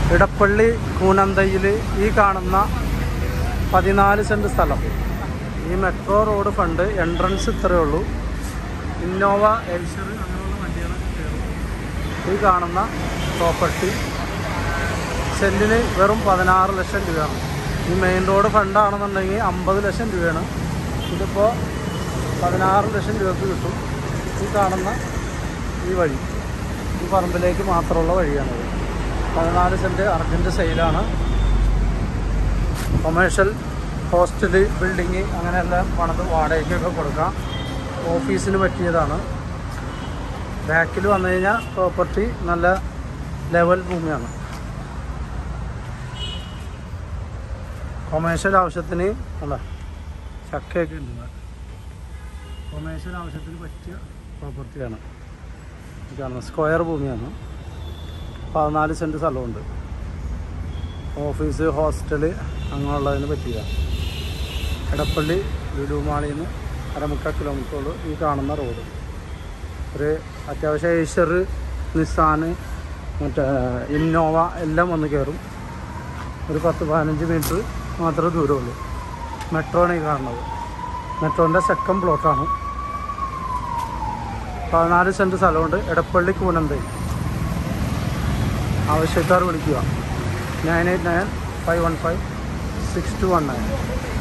ഇടപ്പള്ളി കൂനന്തയിൽ ഈ കാണുന്ന പതിനാല് സെൻറ്റ് സ്ഥലം ഈ മെട്രോ റോഡ് ഫണ്ട് എൻട്രൻസ് ഇത്രയേ ഉള്ളൂ ഇന്നോവ എയ്ഷർ അങ്ങനെയുള്ള വണ്ടികളൊക്കെ കയറും ഈ കാണുന്ന പ്രോപ്പർട്ടി സെൻറ്റിന് വെറും പതിനാറ് ലക്ഷം രൂപയാണ് ഈ മെയിൻ റോഡ് ഫണ്ടാണെന്നുണ്ടെങ്കിൽ അമ്പത് ലക്ഷം രൂപയാണ് ഇതിപ്പോൾ പതിനാറ് ലക്ഷം രൂപക്ക് കിട്ടും ഈ കാണുന്ന ഈ വഴി ഈ പറമ്പിലേക്ക് മാത്രമുള്ള വഴിയാണത് പതിനാല് സെൻറ്റ് അർജൻറ്റ് സെയിലാണ് കൊമേഴ്ഷ്യൽ ഹോസ്റ്റല് ബിൽഡിങ് അങ്ങനെയെല്ലാം പണിത് വാടകയ്ക്കൊക്കെ കൊടുക്കാം ഓഫീസിന് പറ്റിയതാണ് ബാക്കിൽ വന്നു കഴിഞ്ഞാൽ പ്രോപ്പർട്ടി നല്ല ലെവൽ ഭൂമിയാണ് കൊമേഴ്ഷ്യൽ ആവശ്യത്തിന് അല്ല ചക്കയൊക്കെ ഉണ്ട് കൊമേഴ്ഷ്യൽ ആവശ്യത്തിന് പറ്റിയ പ്രോപ്പർട്ടിയാണ് ഈ കാണുന്ന സ്ക്വയർ ഭൂമിയാണ് പതിനാല് സെൻറ്റ് സ്ഥലമുണ്ട് ഓഫീസ് ഹോസ്റ്റല് അങ്ങനെയുള്ളതിന് പറ്റിയതാണ് എടപ്പള്ളി ലുലുമാളിൽ നിന്ന് അരമുക്കാൽ കിലോമീറ്ററുള്ളൂ ഈ കാണുന്ന റോഡ് ഒരു അത്യാവശ്യം ഏഷ്യർ നിസാന് മറ്റേ ഇന്നോവ എല്ലാം വന്ന് കയറും ഒരു പത്ത് പതിനഞ്ച് മീറ്റർ മാത്രമേ ദൂരമുള്ളൂ മെട്രോ ആണ് ഈ കാണുന്നത് മെട്രോൻ്റെ സെക്കൻഡ് പ്ലോട്ടാണ് പതിനാല് സെൻറ്റ് സ്ഥലമുണ്ട് എടപ്പള്ളി കൂനന്തൈ ആവശ്യക്കാർ വിളിക്കുക nine eight nine five one five six two one nine